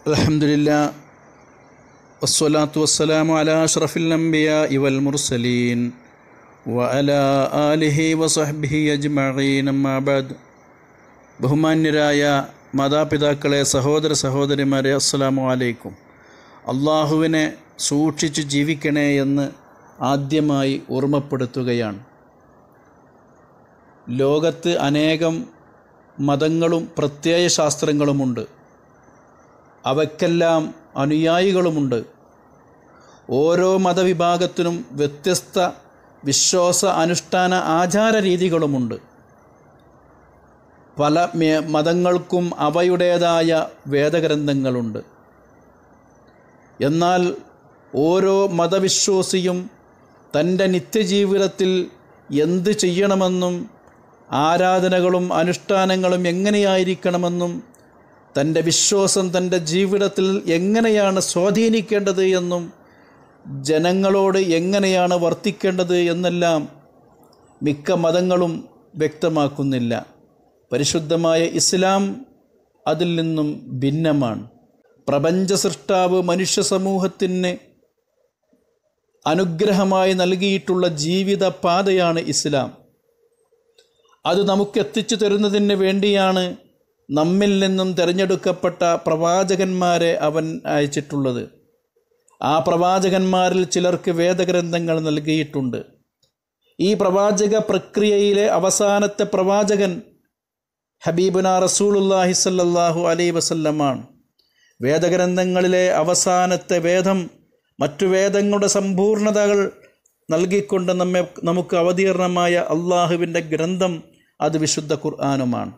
الحمد لله والصلاة والسلام على أشرف الأنبياء والمرسلين وعلى آله وصحبه أجمعين أما بعد ബഹുമാന്യരായ മാതാപിതാക്കളെ സഹോദര സഹോദരിമാരെ അസ്സലാമു അലൈക്കും അള്ളാഹുവിനെ സൂക്ഷിച്ചു ജീവിക്കണേ എന്ന് ആദ്യമായി ഓർമ്മപ്പെടുത്തുകയാണ് ലോകത്ത് അനേകം മതങ്ങളും പ്രത്യയ ശാസ്ത്രങ്ങളുമുണ്ട് അവയ്ക്കെല്ലാം അനുയായികളുമുണ്ട് ഓരോ മതവിഭാഗത്തിനും വ്യത്യസ്ത വിശ്വാസ അനുഷ്ഠാന ആചാര രീതികളുമുണ്ട് പല മേ- മതങ്ങൾക്കും അവയുടേതായ വേദഗ്രന്ഥങ്ങളുണ്ട് എന്നാൽ ഓരോ മതവിശ്വാസിയും തൻ്റെ നിത്യജീവിതത്തിൽ എന്ത് ചെയ്യണമെന്നും ആരാധനകളും അനുഷ്ഠാനങ്ങളും എങ്ങനെയായിരിക്കണമെന്നും തൻ്റെ വിശ്വാസം തൻ്റെ ജീവിതത്തിൽ എങ്ങനെയാണ് സ്വാധീനിക്കേണ്ടത് എന്നും ജനങ്ങളോട് എങ്ങനെയാണ് വർത്തിക്കേണ്ടത് എന്നെല്ലാം മിക്ക മതങ്ങളും വ്യക്തമാക്കുന്നില്ല പരിശുദ്ധമായ ഇസ്ലാം അതിൽ നിന്നും ഭിന്നമാണ് പ്രപഞ്ച സൃഷ്ടാവ് മനുഷ്യ സമൂഹത്തിന് അനുഗ്രഹമായി നൽകിയിട്ടുള്ള ജീവിത പാതയാണ് ഇസ്ലാം അത് നമുക്ക് എത്തിച്ചു തരുന്നതിന് വേണ്ടിയാണ് നമ്മിൽ നിന്നും തിരഞ്ഞെടുക്കപ്പെട്ട പ്രവാചകന്മാരെ അവൻ അയച്ചിട്ടുള്ളത് ആ പ്രവാചകന്മാരിൽ ചിലർക്ക് വേദഗ്രന്ഥങ്ങൾ നൽകിയിട്ടുണ്ട് ഈ പ്രവാചക പ്രക്രിയയിലെ അവസാനത്തെ പ്രവാചകൻ ഹബീബുന റസൂലുല്ലാഹി സല്ലല്ലാഹു അലൈ വസല്ലമാണ് വേദഗ്രന്ഥങ്ങളിലെ അവസാനത്തെ വേദം മറ്റു വേദങ്ങളുടെ സമ്പൂർണതകൾ നൽകിക്കൊണ്ട് നമ്മെ നമുക്ക് അവതീർണമായ അള്ളാഹുവിൻ്റെ ഗ്രന്ഥം അത് വിശുദ്ധ ഖുർആാനുമാണ്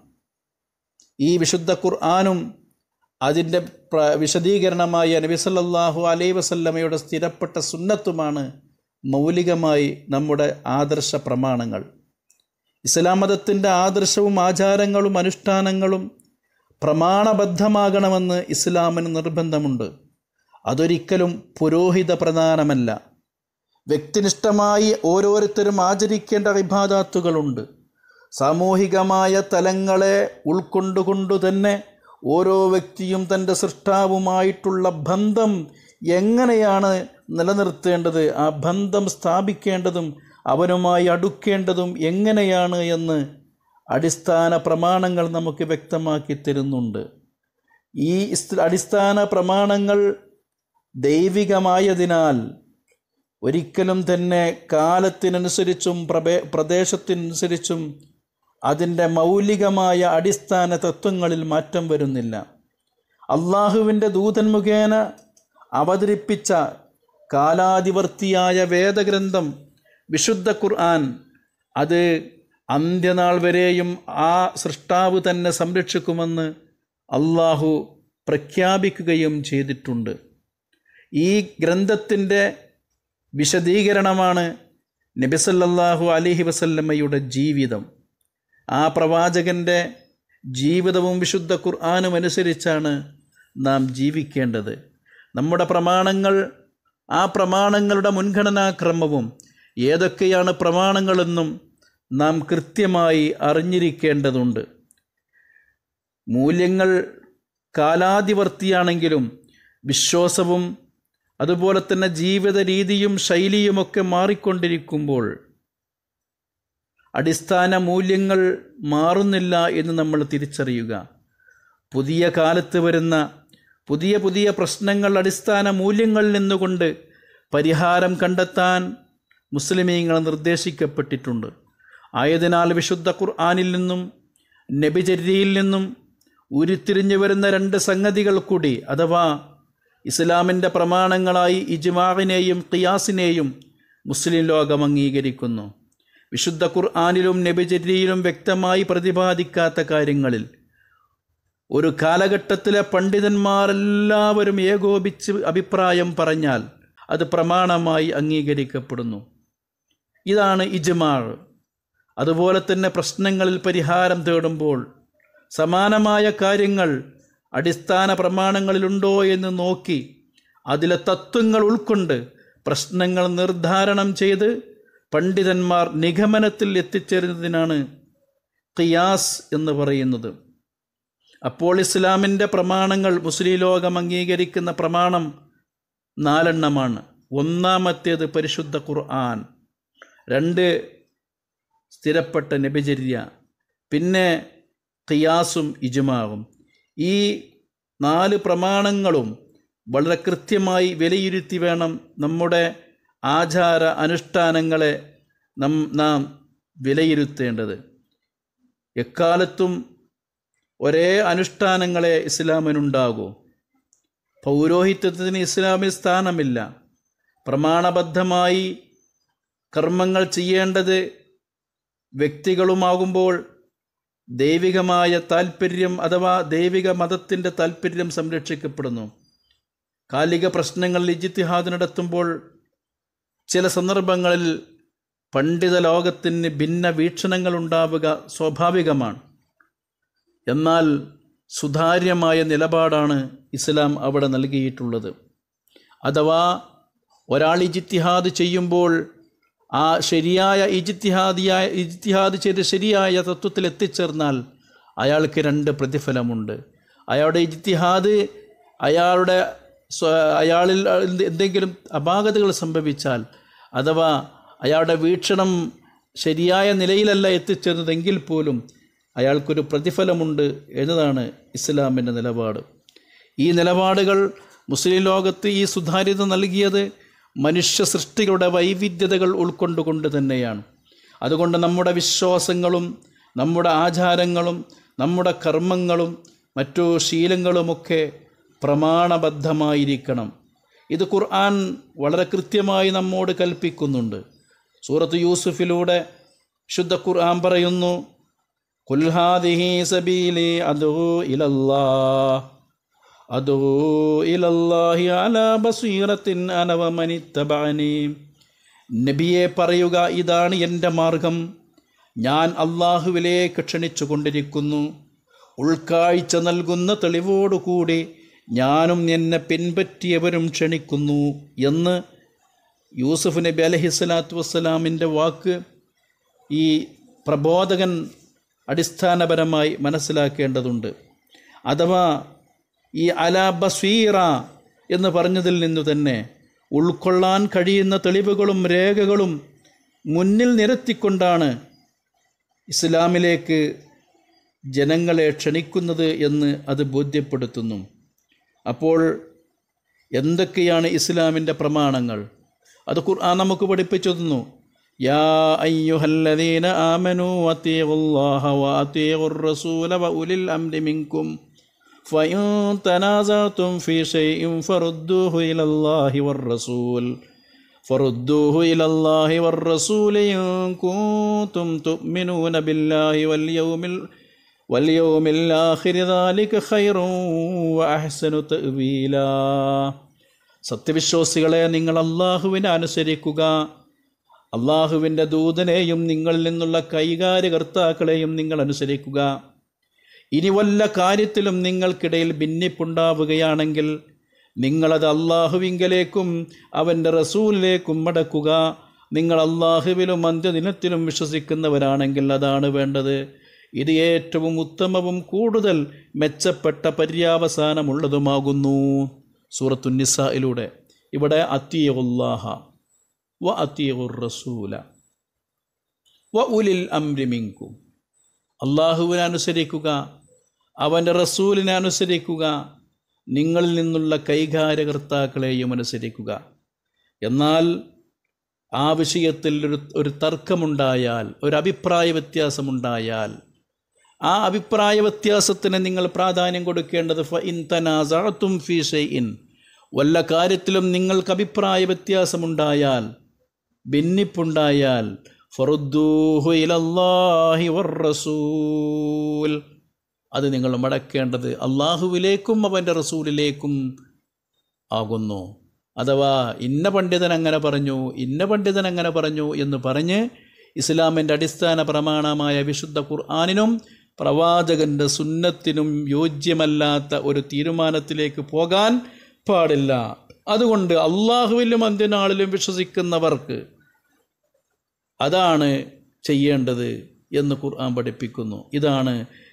ഈ വിശുദ്ധ ഖുർആാനും അതിൻ്റെ പ്ര- വിശദീകരണമായ നബി സല്ലല്ലാഹു അലൈ വസല്ലമയുടെ സ്ഥിരപ്പെട്ട സുന്നത്തുമാണ് മൗലികമായി നമ്മുടെ ആദർശ പ്രമാണങ്ങൾ ഇസ്ലാം മതത്തിൻ്റെ ആദർശവും ആചാരങ്ങളും അനുഷ്ഠാനങ്ങളും പ്രമാണബദ്ധമാകണമെന്ന് ഇസ്ലാമിന് നിർബന്ധമുണ്ട് അതൊരിക്കലും പുരോഹിത പ്രധാനമല്ല വ്യക്തിനിഷ്ഠമായി ഓരോരുത്തരും ആചരിക്കേണ്ട വിഭാദാത്തുകളുണ്ട് സാമൂഹികമായ തലങ്ങളെ ഉൾക്കൊണ്ടുകൊണ്ടു തന്നെ ഓരോ വ്യക്തിയും തൻ്റെ സൃഷ്ടാവുമായിട്ടുള്ള ബന്ധം എങ്ങനെയാണ് നിലനിർത്തേണ്ടത് ആ ബന്ധം സ്ഥാപിക്കേണ്ടതും അവനുമായി അടുക്കേണ്ടതും എങ്ങനെയാണ് എന്ന് അടിസ്ഥാന പ്രമാണങ്ങൾ നമുക്ക് വ്യക്തമാക്കി തരുന്നുണ്ട് ഈ ഇസ്- അടിസ്ഥാന പ്രമാണങ്ങൾ ദൈവികമായതിനാൽ ഒരിക്കലും തന്നെ കാലത്തിനനുസരിച്ചും പ്രഭേ പ്രദേശത്തിനനുസരിച്ചും അതിൻ്റെ മൗലികമായ അടിസ്ഥാന തത്വങ്ങളിൽ മാറ്റം വരുന്നില്ല അള്ളാഹുവിൻ്റെ ദൂതൻ മുഖേന അവതരിപ്പിച്ച കാലാതിവർത്തിയായ വേദഗ്രന്ഥം വിശുദ്ധ ഖുർആൻ അത് അന്ത്യനാൾ വരെയും ആ സൃഷ്ടാവ് തന്നെ സംരക്ഷിക്കുമെന്ന് അള്ളാഹു പ്രഖ്യാപിക്കുകയും ചെയ്തിട്ടുണ്ട് ഈ ഗ്രന്ഥത്തിൻ്റെ വിശദീകരണമാണ് നബിസല്ലാഹു അലിഹി വസല്ലമ്മയുടെ ജീവിതം ആ പ്രവാചകൻ്റെ ജീവിതവും വിശുദ്ധ ഖുർആാനും അനുസരിച്ചാണ് നാം ജീവിക്കേണ്ടത് നമ്മുടെ പ്രമാണങ്ങൾ ആ പ്രമാണങ്ങളുടെ മുൻഗണനാക്രമവും ഏതൊക്കെയാണ് പ്രമാണങ്ങളെന്നും നാം കൃത്യമായി അറിഞ്ഞിരിക്കേണ്ടതുണ്ട് മൂല്യങ്ങൾ കാലാതിവർത്തിയാണെങ്കിലും വിശ്വാസവും അതുപോലെ തന്നെ ജീവിത രീതിയും ശൈലിയുമൊക്കെ മാറിക്കൊണ്ടിരിക്കുമ്പോൾ അടിസ്ഥാന മൂല്യങ്ങൾ മാറുന്നില്ല എന്ന് നമ്മൾ തിരിച്ചറിയുക പുതിയ കാലത്ത് വരുന്ന പുതിയ പുതിയ പ്രശ്നങ്ങൾ അടിസ്ഥാന മൂല്യങ്ങളിൽ നിന്നുകൊണ്ട് പരിഹാരം കണ്ടെത്താൻ മുസ്ലിമീങ്ങൾ നിർദ്ദേശിക്കപ്പെട്ടിട്ടുണ്ട് ആയതിനാൽ വിശുദ്ധ ഖുർആാനിൽ നിന്നും നബിചര്യയിൽ നിന്നും ഉരുത്തിരിഞ്ഞു വരുന്ന രണ്ട് സംഗതികൾ കൂടി അഥവാ ഇസ്ലാമിൻ്റെ പ്രമാണങ്ങളായി ഇജ്മാവിനെയും ഖിയാസിനെയും മുസ്ലിം ലോകം അംഗീകരിക്കുന്നു വിശുദ്ധ ഖുർആാനിലും നബിചര്യയിലും വ്യക്തമായി പ്രതിപാദിക്കാത്ത കാര്യങ്ങളിൽ ഒരു കാലഘട്ടത്തിലെ പണ്ഡിതന്മാരെല്ലാവരും ഏകോപിച്ച് അഭിപ്രായം പറഞ്ഞാൽ അത് പ്രമാണമായി അംഗീകരിക്കപ്പെടുന്നു ഇതാണ് ഇജ്മാൾ അതുപോലെ തന്നെ പ്രശ്നങ്ങളിൽ പരിഹാരം തേടുമ്പോൾ സമാനമായ കാര്യങ്ങൾ അടിസ്ഥാന പ്രമാണങ്ങളിലുണ്ടോ എന്ന് നോക്കി അതിലെ തത്വങ്ങൾ ഉൾക്കൊണ്ട് പ്രശ്നങ്ങൾ നിർദ്ധാരണം ചെയ്ത് പണ്ഡിതന്മാർ നിഗമനത്തിൽ എത്തിച്ചേരുന്നതിനാണ് ഖിയാസ് എന്ന് പറയുന്നത് അപ്പോൾ ഇസ്ലാമിൻ്റെ പ്രമാണങ്ങൾ മുസ്ലിം ലോകം അംഗീകരിക്കുന്ന പ്രമാണം നാലെണ്ണമാണ് ഒന്നാമത്തേത് പരിശുദ്ധ ഖുർആൻ രണ്ട് സ്ഥിരപ്പെട്ട നബിചര്യ പിന്നെ ഖിയാസും ഇജുമാവും ഈ നാല് പ്രമാണങ്ങളും വളരെ കൃത്യമായി വിലയിരുത്തി വേണം നമ്മുടെ ആചാര അനുഷ്ഠാനങ്ങളെ നം നാം വിലയിരുത്തേണ്ടത് എക്കാലത്തും ഒരേ അനുഷ്ഠാനങ്ങളെ ഇസ്ലാമിനുണ്ടാകൂ പൗരോഹിത്യത്തിന് ഇസ്ലാമിൽ സ്ഥാനമില്ല പ്രമാണബദ്ധമായി കർമ്മങ്ങൾ ചെയ്യേണ്ടത് വ്യക്തികളുമാകുമ്പോൾ ദൈവികമായ താൽപ്പര്യം അഥവാ ദൈവിക മതത്തിൻ്റെ താൽപ്പര്യം സംരക്ഷിക്കപ്പെടുന്നു കാലിക പ്രശ്നങ്ങളിൽ ഇജിത്തിഹാദ് നടത്തുമ്പോൾ ചില സന്ദർഭങ്ങളിൽ പണ്ഡിത ലോകത്തിന് ഭിന്ന വീക്ഷണങ്ങൾ ഉണ്ടാവുക സ്വാഭാവികമാണ് എന്നാൽ സുതാര്യമായ നിലപാടാണ് ഇസ്ലാം അവിടെ നൽകിയിട്ടുള്ളത് അഥവാ ഒരാൾ ഇജിത്തിഹാദ് ചെയ്യുമ്പോൾ ആ ശരിയായ ഇജിത്തിഹാദിയായ ഇജിത്തിഹാദ് ചെയ്ത് ശരിയായ തത്വത്തിൽ എത്തിച്ചേർന്നാൽ അയാൾക്ക് രണ്ട് പ്രതിഫലമുണ്ട് അയാളുടെ ഇജിത്തിഹാദ് അയാളുടെ സ്വ അയാളിൽ എന്തെങ്കിലും അപാകതകൾ സംഭവിച്ചാൽ അഥവാ അയാളുടെ വീക്ഷണം ശരിയായ നിലയിലല്ല എത്തിച്ചേർന്നതെങ്കിൽ പോലും അയാൾക്കൊരു പ്രതിഫലമുണ്ട് എന്നതാണ് ഇസ്ലാമിൻ്റെ നിലപാട് ഈ നിലപാടുകൾ മുസ്ലിം ലോകത്ത് ഈ സുതാര്യത നൽകിയത് മനുഷ്യ സൃഷ്ടികളുടെ വൈവിധ്യതകൾ ഉൾക്കൊണ്ടുകൊണ്ട് തന്നെയാണ് അതുകൊണ്ട് നമ്മുടെ വിശ്വാസങ്ങളും നമ്മുടെ ആചാരങ്ങളും നമ്മുടെ കർമ്മങ്ങളും മറ്റു ശീലങ്ങളുമൊക്കെ പ്രമാണബദ്ധമായിരിക്കണം ഇത് ഖുർആൻ വളരെ കൃത്യമായി നമ്മോട് കൽപ്പിക്കുന്നുണ്ട് സൂറത്ത് യൂസുഫിലൂടെ ശുദ്ധ ഖുർആൻ പറയുന്നു കുൽഹാദിഹി സബീലി അദൂ ഇലല്ലാ അദൂ ഇലല്ലാഹി അലാ ബസീറത്തിൻ അനവമനിത്തബഅനി നബിയെ പറയുക ഇതാണ് എൻ്റെ മാർഗം ഞാൻ അള്ളാഹുവിലേക്ക് ക്ഷണിച്ചു കൊണ്ടിരിക്കുന്നു ഉൾക്കാഴ്ച നൽകുന്ന തെളിവോടുകൂടി ഞാനും എന്നെ പിൻപറ്റിയവരും ക്ഷണിക്കുന്നു എന്ന് യൂസുഫ് നബി അലഹിസ്വലാത്തു വസ്സലാമിൻ്റെ വാക്ക് ഈ പ്രബോധകൻ അടിസ്ഥാനപരമായി മനസ്സിലാക്കേണ്ടതുണ്ട് അഥവാ ഈ അല ബസീറ എന്ന് പറഞ്ഞതിൽ നിന്നു തന്നെ ഉൾക്കൊള്ളാൻ കഴിയുന്ന തെളിവുകളും രേഖകളും മുന്നിൽ നിരത്തിക്കൊണ്ടാണ് ഇസ്ലാമിലേക്ക് ജനങ്ങളെ ക്ഷണിക്കുന്നത് എന്ന് അത് ബോധ്യപ്പെടുത്തുന്നു അപ്പോൾ എന്തൊക്കെയാണ് ഇസ്ലാമിൻ്റെ പ്രമാണങ്ങൾ അത് ഖുർആൻ നമുക്ക് പഠിപ്പിച്ചു തന്നു യാ അയ്യുഹല്ലദീന ആമനു അത്തീഉല്ലാഹ വഅത്തീഉർ റസൂല വഉലിൽ അംരി മിൻകും ഫഇൻ തനാസഅതും ഫീ ഷൈഇൻ ഫറുദ്ദൂഹു ഇലല്ലാഹി വർ-റസൂൽ ഫറുദ്ദൂഹു ഇലല്ലാഹി വർ-റസൂൽ ഇൻ കുൻതും തുഅ്മിനൂന ബില്ലാഹി വൽ യൗമിൽ واليوم الآخر ذلك خير وأحسن تأويلا സത്യവിശ്വാസികളെ നിങ്ങൾ അള്ളാഹുവിനെ അനുസരിക്കുക അള്ളാഹുവിൻ്റെ ദൂതനെയും നിങ്ങളിൽ നിന്നുള്ള കൈകാര്യകർത്താക്കളെയും നിങ്ങൾ അനുസരിക്കുക ഇനി വല്ല കാര്യത്തിലും നിങ്ങൾക്കിടയിൽ ഭിന്നിപ്പുണ്ടാവുകയാണെങ്കിൽ നിങ്ങളത് അള്ളാഹുവിങ്കലേക്കും അവൻ്റെ റസൂലിലേക്കും മടക്കുക നിങ്ങൾ അള്ളാഹുവിലും അന്ത്യദിനത്തിലും വിശ്വസിക്കുന്നവരാണെങ്കിൽ അതാണ് വേണ്ടത് ഇത് ഏറ്റവും ഉത്തമവും കൂടുതൽ മെച്ചപ്പെട്ട പര്യാവസാനമുള്ളതുമാകുന്നു സൂറത്തുന്നിസയിലൂടെ ഇവിടെ അത്തിയുല്ലാഹ വ അത്തിയുർ റസൂല വ ഉലിൽ അംരിമിങ്കും അള്ളാഹുവിനെ അനുസരിക്കുക അവൻ്റെ റസൂലിനെ അനുസരിക്കുക നിങ്ങളിൽ നിന്നുള്ള കൈകാര്യകർത്താക്കളെയും അനുസരിക്കുക എന്നാൽ ആ വിഷയത്തിൽ ഒരു ഒരു തർക്കമുണ്ടായാൽ ഒരു അഭിപ്രായ വ്യത്യാസമുണ്ടായാൽ ആ അഭിപ്രായ വ്യത്യാസത്തിന് നിങ്ങൾ പ്രാധാന്യം കൊടുക്കേണ്ടത് ഫ ഇൻ തനാസഅത്തും ഫീ ഷൈഇൻ വല്ല കാര്യത്തിലും നിങ്ങൾക്ക് അഭിപ്രായ വ്യത്യാസമുണ്ടായാൽ ഭിന്നിപ്പുണ്ടായാൽ ഫറുദ്ദൂഹു ഇലല്ലാഹി വർ-റസൂൽ അത് നിങ്ങൾ മടക്കേണ്ടത് അള്ളാഹുവിലേക്കും അവൻ്റെ റസൂലിലേക്കും ആകുന്നു അഥവാ ഇന്ന പണ്ഡിതൻ അങ്ങനെ പറഞ്ഞു ഇന്ന പണ്ഡിതൻ അങ്ങനെ പറഞ്ഞു എന്ന് പറഞ്ഞ് ഇസ്ലാമിൻ്റെ അടിസ്ഥാന പ്രമാണമായ വിശുദ്ധ ഖുർആാനിനും പ്രവാചകൻ്റെ സുന്നത്തിനും യോജ്യമല്ലാത്ത ഒരു തീരുമാനത്തിലേക്ക് പോകാൻ പാടില്ല അതുകൊണ്ട് അള്ളാഹുവിലും അന്ത്യനാളിലും വിശ്വസിക്കുന്നവർക്ക് അതാണ് ചെയ്യേണ്ടത് എന്ന് ഖുർആൻ പഠിപ്പിക്കുന്നു ഇതാണ്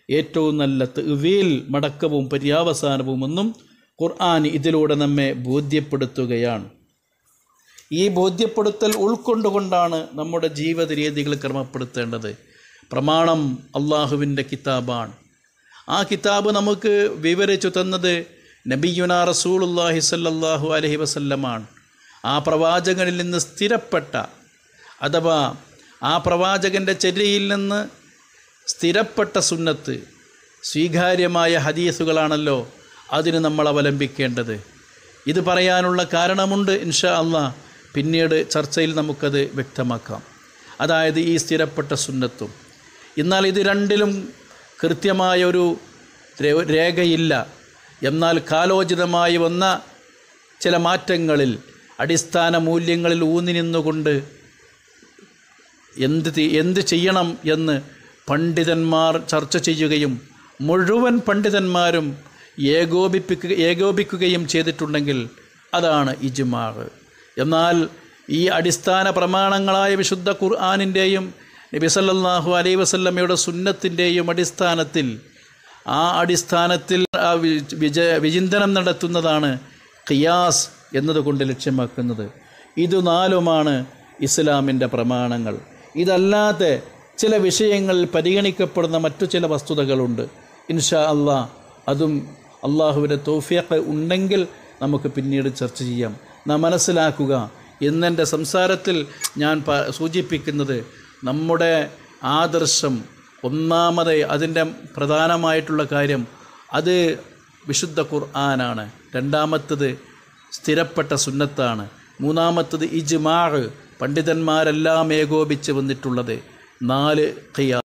ഏറ്റവും നല്ല തെവീൽ മടക്കവും പര്യാവസാനവും ഒന്നും ഖുർആൻ ഇതിലൂടെ നമ്മെ ബോധ്യപ്പെടുത്തുകയാണ് ഈ ബോധ്യപ്പെടുത്തൽ ഉൾക്കൊണ്ടുകൊണ്ടാണ് നമ്മുടെ ജീവിത രീതികൾ ക്രമപ്പെടുത്തേണ്ടത് പ്രമാണം അള്ളാഹുവിൻ്റെ കിതാബാണ് ആ കിതാബ് നമുക്ക് വിവരിച്ചു തന്നത് നബിയുന റസൂലുല്ലാഹി സല്ലല്ലാഹു അലൈഹി വസല്ലമാണ് ആ പ്രവാചകനിൽ നിന്ന് സ്ഥിരപ്പെട്ട അഥവാ ആ പ്രവാചകൻ്റെ ചര്യയിൽ നിന്ന് സ്ഥിരപ്പെട്ട സുന്നത്ത് സ്വീകാര്യമായ ഹദീസുകളാണല്ലോ അതിന് നമ്മൾ അവലംബിക്കേണ്ടത് ഇത് പറയാനുള്ള കാരണമുണ്ട് ഇൻഷാ അള്ളാ പിന്നീട് ചർച്ചയിൽ നമുക്കത് വ്യക്തമാക്കാം അതായത് ഈ സ്ഥിരപ്പെട്ട സുന്നത്തും എന്നാൽ ഇത് രണ്ടിലും കൃത്യമായ ഒരു രേ- രേഖയില്ല എന്നാൽ കാലോചിതമായി വന്ന ചില മാറ്റങ്ങളിൽ അടിസ്ഥാന മൂല്യങ്ങളിൽ ഊന്നി നിന്നുകൊണ്ട് എന്ത് തി- എന്ത് ചെയ്യണം എന്ന് പണ്ഡിതന്മാർ ചർച്ച ചെയ്യുകയും മുഴുവൻ പണ്ഡിതന്മാരും ഏകോപിപ്പിക്കുക ഏകോപിക്കുകയും ചെയ്തിട്ടുണ്ടെങ്കിൽ അതാണ് ഇജ്മാർ എന്നാൽ ഈ അടിസ്ഥാന പ്രമാണങ്ങളായ വിശുദ്ധ ഖുർആാനിൻ്റെയും നബി സല്ലല്ലാഹു അലൈഹി വസല്ലമയുടെ സുന്നത്തിൻ്റെയും അടിസ്ഥാനത്തിൽ ആ അടിസ്ഥാനത്തിൽ ആ വി- വിജ വിചിന്തനം നടത്തുന്നതാണ് ഖിയാസ് എന്നതുകൊണ്ട് ലക്ഷ്യമാക്കുന്നത് ഇത് നാലുമാണ് ഇസ്ലാമിൻ്റെ പ്രമാണങ്ങൾ ഇതല്ലാതെ ചില വിഷയങ്ങളിൽ പരിഗണിക്കപ്പെടുന്ന മറ്റു ചില വസ്തുതകളുണ്ട് ഇൻഷാ അള്ളാ അതും അള്ളാഹുവിൻ്റെ തോഫിയൊക്കെ ഉണ്ടെങ്കിൽ നമുക്ക് പിന്നീട് ചർച്ച ചെയ്യാം നാം മനസ്സിലാക്കുക എന്നെൻ്റെ സംസാരത്തിൽ ഞാൻ പ സൂചിപ്പിക്കുന്നത് നമ്മുടെ ആദർശം ഒന്നാമത് അതിൻ്റെ പ്രധാനമായിട്ടുള്ള കാര്യം അത് വിശുദ്ധ ഖുർആനാണ് രണ്ടാമത്തത് സ്ഥിരപ്പെട്ട സുന്നത്താണ് മൂന്നാമത്തത് ഇജ്മാ പണ്ഡിതന്മാരെല്ലാം ഏകോപിച്ച് വന്നിട്ടുള്ളത് നാല് ഖിയാ